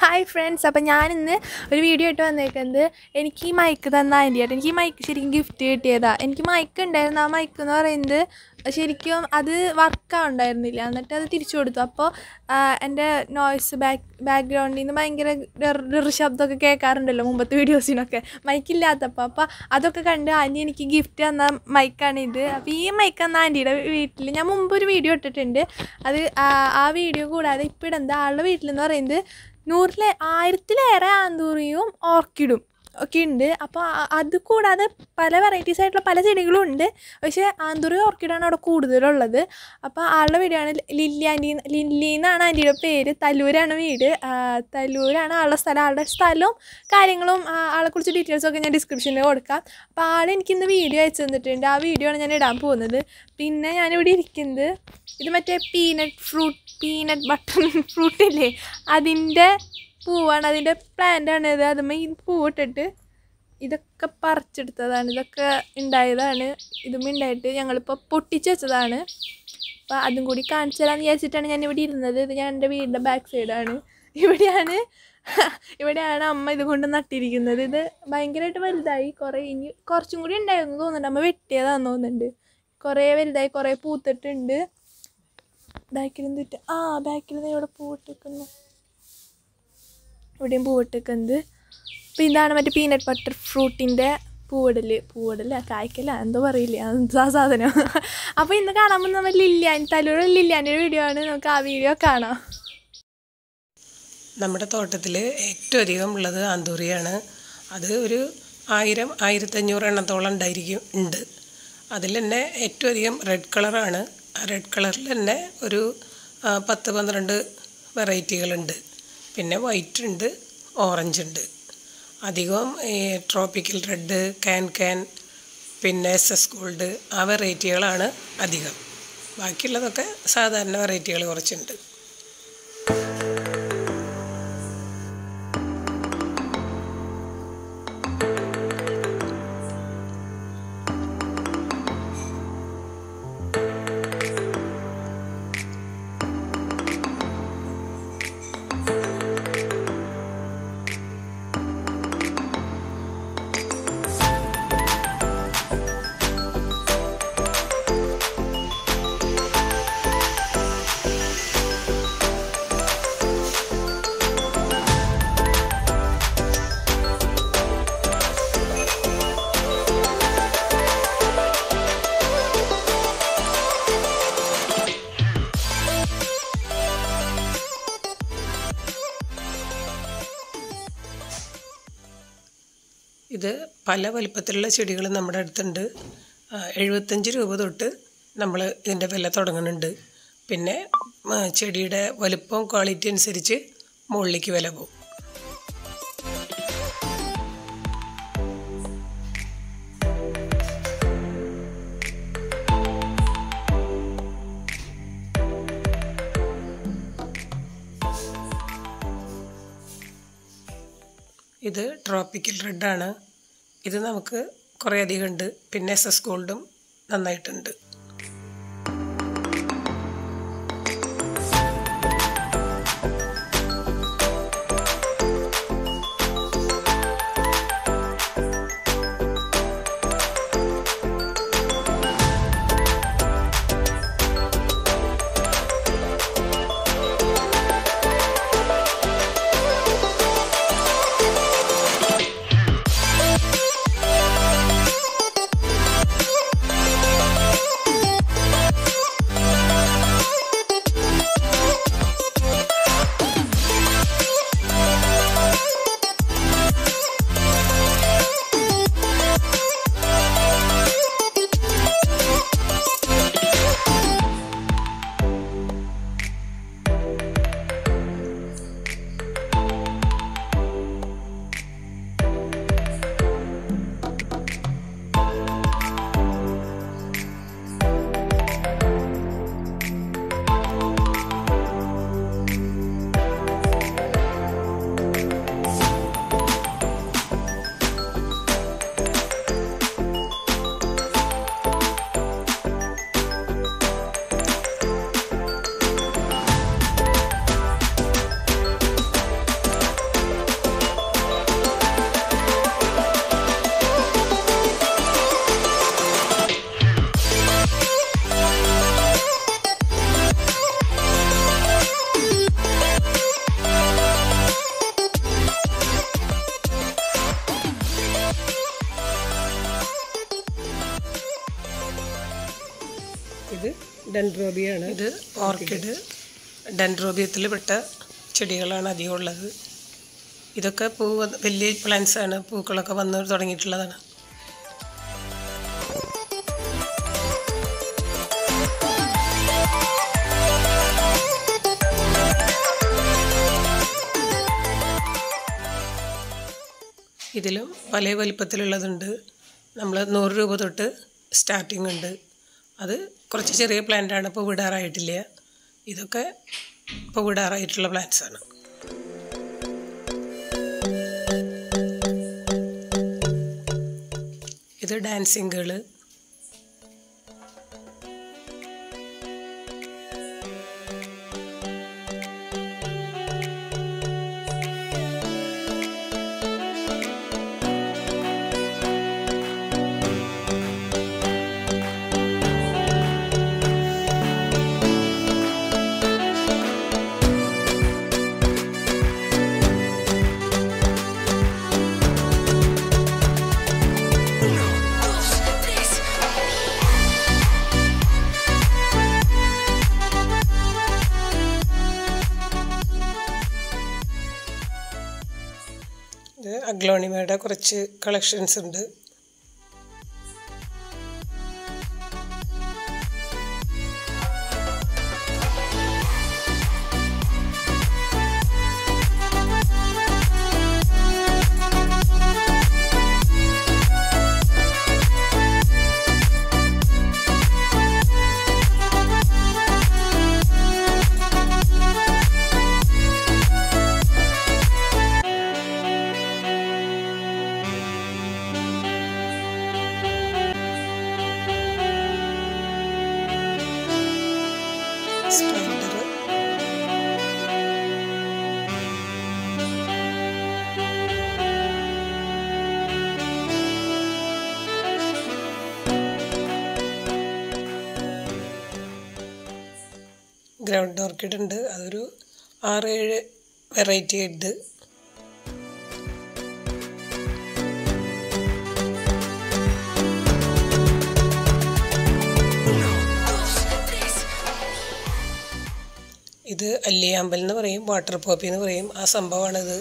Hi friends അപ്പം ഞാനിന്ന് ഒരു വീഡിയോ ആയിട്ട് വന്നേക്കുന്നത് എനിക്ക് ഈ മൈക്ക് തന്ന ആൻറ്റിയായിട്ട് എനിക്ക് ഈ മൈക്ക് ശരിക്കും ഗിഫ്റ്റ് കിട്ടിയതാണ് എനിക്ക് മൈക്ക് ഉണ്ടായിരുന്നു ആ മൈക്ക് എന്ന് പറയുന്നത് ശരിക്കും അത് വർക്കാവുണ്ടായിരുന്നില്ല എന്നിട്ട് അത് തിരിച്ചു കൊടുത്തു അപ്പോൾ എൻ്റെ നോയ്സ് ബാക്ക് ബാക്ക്ഗ്രൗണ്ടിൽ നിന്ന് ഭയങ്കര ഡെർ ശബ്ദമൊക്കെ കേൾക്കാറുണ്ടല്ലോ മുമ്പത്തെ വീഡിയോസിനൊക്കെ മൈക്കില്ലാത്തപ്പോൾ അപ്പോൾ അതൊക്കെ കണ്ട് ആൻറ്റി എനിക്ക് ഗിഫ്റ്റ് തന്ന മൈക്കാണ് ഇത് അപ്പോൾ ഈ മൈക്ക് തന്ന ആൻറ്റിയുടെ വീട്ടിൽ ഞാൻ മുമ്പ് ഒരു വീഡിയോ ഇട്ടിട്ടുണ്ട് അത് ആ- ആ വീഡിയോ കൂടാതെ ഇപ്പോൾ ഇടുന്നത് ആളുടെ വീട്ടിലെന്ന് പറയുന്നത് നൂറിലെ ആയിരത്തിലേറെ ആന്തൂറിയും ഓർക്കിഡും ഒക്കെ ഉണ്ട് അപ്പോൾ അത് കൂടാതെ പല വെറൈറ്റീസ് ആയിട്ടുള്ള പല ചെടികളും ഉണ്ട് പക്ഷേ ആന്തൂറി ഓർക്കിഡാണ് അവിടെ കൂടുതലുള്ളത് അപ്പോൾ ആളുടെ വീടാണ് ലില്ലി ആൻറ്റി ലില്ലി എന്നാണ് ആൻറ്റിയുടെ പേര് തല്ലൂരാണ് വീട് ആ, തല്ലൂരാണ് ആളുടെ സ്ഥലം ആളുടെ സ്ഥലവും കാര്യങ്ങളും ആ, ആളെക്കുറിച്ച് ഡീറ്റെയിൽസും ഒക്കെ ഞാൻ ഡിസ്ക്രിപ്ഷനിൽ കൊടുക്കാം അപ്പോൾ ആൾ എനിക്കിന്ന് വീഡിയോ അയച്ചു തന്നിട്ടുണ്ട് ആ വീഡിയോ ആണ് ഞാൻ ഇടാൻ പോകുന്നത് പിന്നെ ഞാനിവിടെ ഇരിക്കുന്നത് ഇത് മറ്റേ peanut fruit peanut butter fruit ഇല്ലേ അതിൻ്റെ പൂവാണ് അതിൻ്റെ പ്ലാന്റാണ് ഇത് അതുമ്മ ഈ പൂവിട്ടിട്ട് ഇതൊക്കെ പറിച്ചെടുത്തതാണ് ഇതൊക്കെ ഉണ്ടായതാണ് ഇതും ഉണ്ടായിട്ട് ഞങ്ങളിപ്പോൾ പൊട്ടിച്ച് വെച്ചതാണ് അപ്പോൾ അതും കൂടി കാണിച്ചു തരാമെന്ന് വിചാരിച്ചിട്ടാണ് ഞാൻ ഇവിടെ ഇരുന്നത് ഇത് ഞാൻ എൻ്റെ വീടിൻ്റെ ബാക്ക് സൈഡാണ് ഇവിടെയാണ് ഇവിടെയാണ് അമ്മ ഇത് കൊണ്ട് നട്ടിരിക്കുന്നത് ഇത് ഭയങ്കരമായിട്ട് വലുതായി കുറേ ഇനി കുറച്ചും കൂടി ഉണ്ടായിരുന്നു തോന്നുന്നുണ്ട് അമ്മ വെട്ടിയതാന്ന് തോന്നുന്നുണ്ട് കുറേ വലുതായി കുറേ പൂത്തിട്ടുണ്ട് ബാക്കിൽ എന്തിട്ട് ആ ബാക്കിൽ നിന്ന് ഇവിടെ പൂവിട്ടിരിക്കുന്നു ഇവിടെയും പൂവിട്ടിരിക്കുന്നത് അപ്പോൾ ഇതാണ് മറ്റേ പീനട്ട് ബട്ടർ ഫ്രൂട്ടിൻ്റെ പൂവിടൽ പൂവിടല കായ്ക്കല എന്തോ പറയില്ല എന്താ സാധനം അപ്പോൾ ഇന്ന് കാണാൻ പോകുന്ന നമ്മൾ ലില്ലിയാൻ തലൂർ ലില്ലിയാൻ്റെ വീഡിയോ ആണ് നമുക്ക് ആ വീഡിയോ കാണാം നമ്മുടെ തോട്ടത്തിൽ ഏറ്റവും അധികം ഉള്ളത് ആന്തൂറിയാണ് അത് ഒരു ആയിരം ആയിരത്തഞ്ഞൂറ് എണ്ണത്തോളം ഉണ്ടായിരിക്കും ഉണ്ട് അതിൽ തന്നെ ഏറ്റവും അധികം റെഡ് കളറാണ് ആ റെഡ് കളറിൽ തന്നെ ഒരു ആ, പത്ത് പന്ത്രണ്ട് വെറൈറ്റികളുണ്ട് പിന്നെ വൈറ്റ് ഉണ്ട് ഓറഞ്ച് ഉണ്ട് അധികം ഈ ട്രോപ്പിക്കൽ റെഡ് ക്യാൻ ക്യാൻ പിന്നെ എസ് എസ് ഗോൾഡ് ആ വെറൈറ്റികളാണ് അധികം ബാക്കിയുള്ളതൊക്കെ സാധാരണ വെറൈറ്റികൾ കുറച്ചുണ്ട് ഇത് പല വലിപ്പത്തിലുള്ള ചെടികൾ നമ്മുടെ അടുത്തുണ്ട് ആ, എഴുപത്തഞ്ച് രൂപ തൊട്ട് നമ്മൾ ഇതിൻ്റെ വില തുടങ്ങുന്നുണ്ട് പിന്നെ ആ, ചെടിയുടെ വലുപ്പം ക്വാളിറ്റി അനുസരിച്ച് മുകളിലേക്ക് വില പോകും ഇത് ട്രോപ്പിക്കൽ റെഡാണ് ഇത് നമുക്ക് കുറേ അധികം ഉണ്ട് പിന്നെ എസ് എസ് ഗോൾഡും നന്നായിട്ടുണ്ട് ഡെൻഡ്രോബിയാണ് ഇത് ഓർക്കിഡ് ഡെൻഡ്രോബിയത്തിൽ പെട്ട ചെടികളാണ് അധികം ഉള്ളത് ഇതൊക്കെ പൂ വന്ന് വലിയ പ്ലാന്റ്സ് ആണ് പൂക്കളൊക്കെ വന്ന് തുടങ്ങിയിട്ടുള്ളതാണ് ഇതിലും പല വലിപ്പത്തിലുള്ളതുണ്ട് നമ്മൾ നൂറ് രൂപ തൊട്ട് സ്റ്റാർട്ടിംഗ് ഉണ്ട് അത് കുറച്ച് ചെറിയ പ്ലാന്റാണ് ഇപ്പോൾ വിടാറായിട്ടില്ല ഇതൊക്കെ ഇപ്പോൾ വിടാറായിട്ടുള്ള പ്ലാന്റ്സ് ആണ് ഇത് ഡാൻസിങ് ഗേള് ഇത് അഗ്ലോണിമയുടെ കുറച്ച് കളക്ഷൻസ് ഉണ്ട് സ്ട്രൈഡർ ഗ്രൗണ്ട് ഓർക്കിഡ് ഉണ്ട് അതൊരു ആറ് ഏഴ് വെറൈറ്റി ഉണ്ട് ഇത് അല്ലിയാമ്പൽ എന്ന് പറയും വാട്ടർ പോപ്പി എന്ന് പറയും ആ സംഭവമാണിത്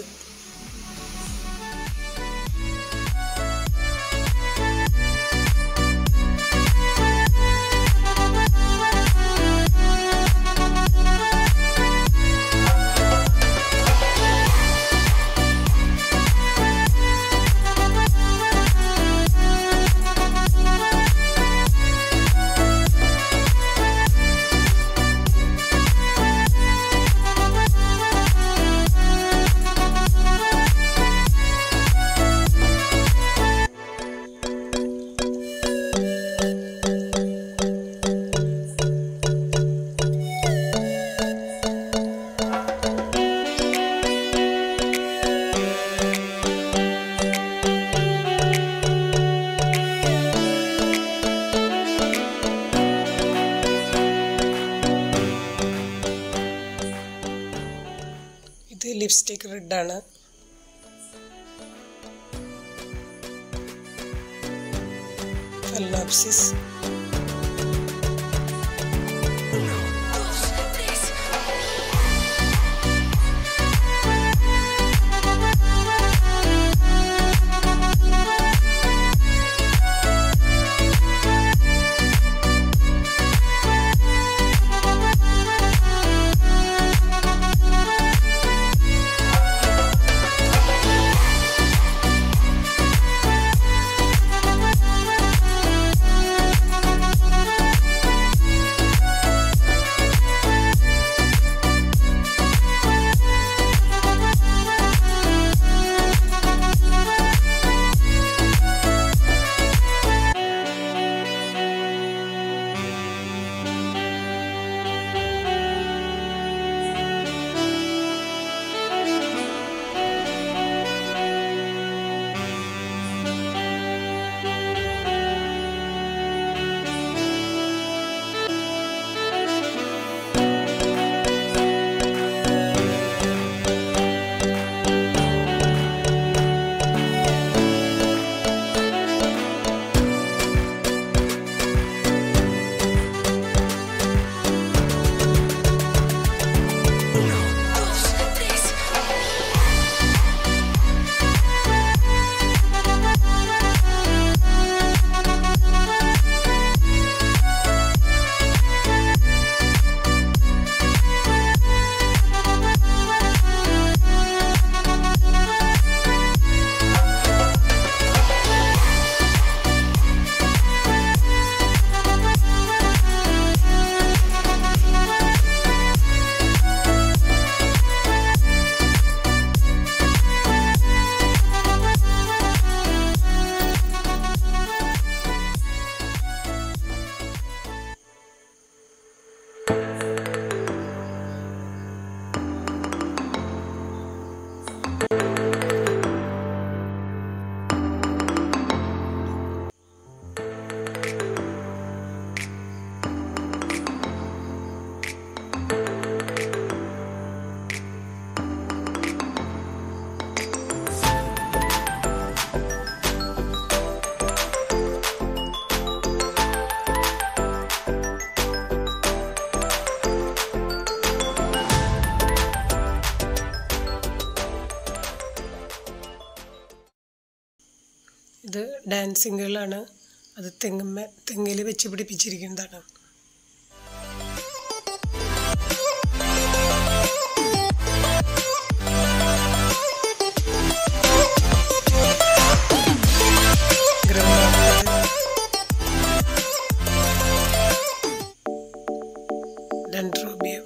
ഇത് ലിപ്സ്റ്റിക് റെഡാണ് ഫെലോപ്സിസ് ഇത് ഡാൻസിങ്ങുകളാണ് അത് തെങ്ങുമ്മ തെങ്ങിൽ വെച്ച് പിടിപ്പിച്ചിരിക്കുന്നതാണ് ഗ്രൗണ്ടാണത്. ഡെൻഡ്രോബിയം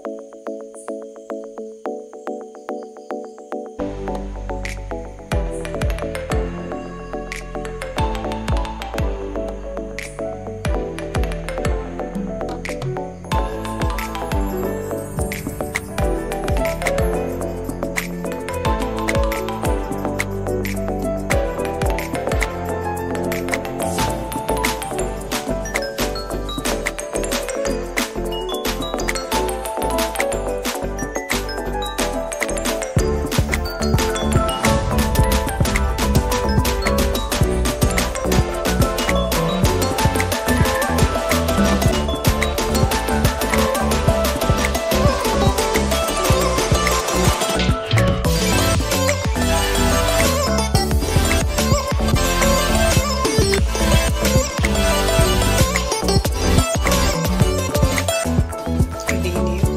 അഡീനിയം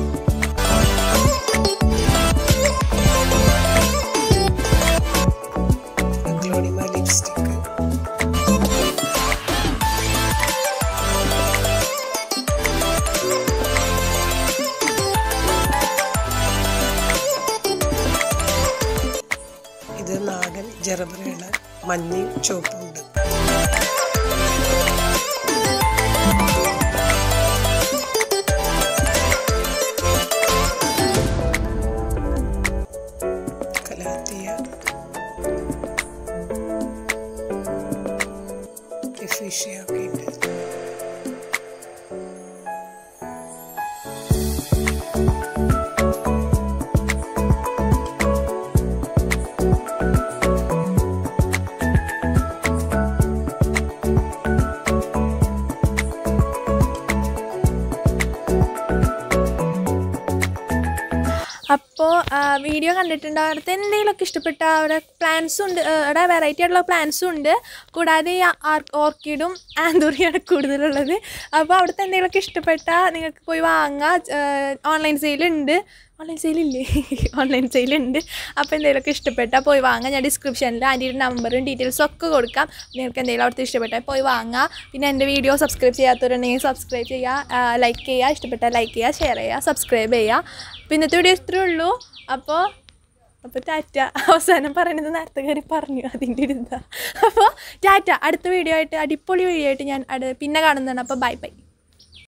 അഗ്ലോണിമ ലിപ്സ്റ്റിക് ഇത് നാടൻ ജറബറയാണ് മഞ്ഞയും ചുവപ്പും ഉണ്ട് കലാത്തിയ എഫീഷ്യ ഒക്കെ ഉണ്ട് അപ്പോൾ വീഡിയോ കണ്ടിട്ടുണ്ട് അവിടുത്തെ എന്തെങ്കിലുമൊക്കെ ഇഷ്ടപ്പെട്ട അവിടെ പ്ലാന്റ്സും ഉണ്ട് ആ, അവിടെ വെറൈറ്റി ആയിട്ടുള്ള പ്ലാന്റ്സും ഉണ്ട് കൂടാതെ ഈ ആർ- ഓർക്കിഡും ആന്തൂറിയാണ് കൂടുതലുള്ളത് അപ്പോൾ അവിടുത്തെ എന്തെങ്കിലുമൊക്കെ ഇഷ്ടപ്പെട്ട നിങ്ങൾക്ക് പോയി വാങ്ങാം ഓൺലൈൻ സെയിലുണ്ട് ഓൺലൈൻ സെയിലില്ലേ ഓൺലൈൻ സെയിലുണ്ട് അപ്പോൾ എന്തെങ്കിലുമൊക്കെ ഇഷ്ടപ്പെട്ടാൽ പോയി വാങ്ങാം ഞാൻ ഡിസ്ക്രിപ്ഷനിൽ ആൻറ്റിയുടെ നമ്പറും ഡീറ്റെയിൽസും ഒക്കെ കൊടുക്കാം നിങ്ങൾക്ക് എന്തെങ്കിലും അവിടുത്തെ ഇഷ്ടപ്പെട്ടാൽ പോയി വാങ്ങാം പിന്നെ എൻ്റെ വീഡിയോ സബ്സ്ക്രൈബ് ചെയ്യാത്തവരുണ്ടെങ്കിൽ സബ്സ്ക്രൈബ് ചെയ്യുക ലൈക്ക് ചെയ്യുക ഇഷ്ടപ്പെട്ടാൽ ലൈക്ക് ചെയ്യുക ഷെയർ ചെയ്യുക സബ്സ്ക്രൈബ് ചെയ്യുക അപ്പോൾ ഇന്നത്തെ വീഡിയോ ഇത്രയേ ഉള്ളൂ അപ്പോൾ അപ്പോൾ ടാറ്റ അവസാനം പറയുന്നത് നേരത്തെ കയറി പറഞ്ഞു അതിൻ്റെ ഒരു ഇതാ അപ്പോൾ ടാറ്റ അടുത്ത വീഡിയോ ആയിട്ട് അടിപൊളി വീഡിയോ ആയിട്ട് ഞാൻ അട് പിന്നെ കാണുന്നതാണ് അപ്പോൾ ബൈ ബൈ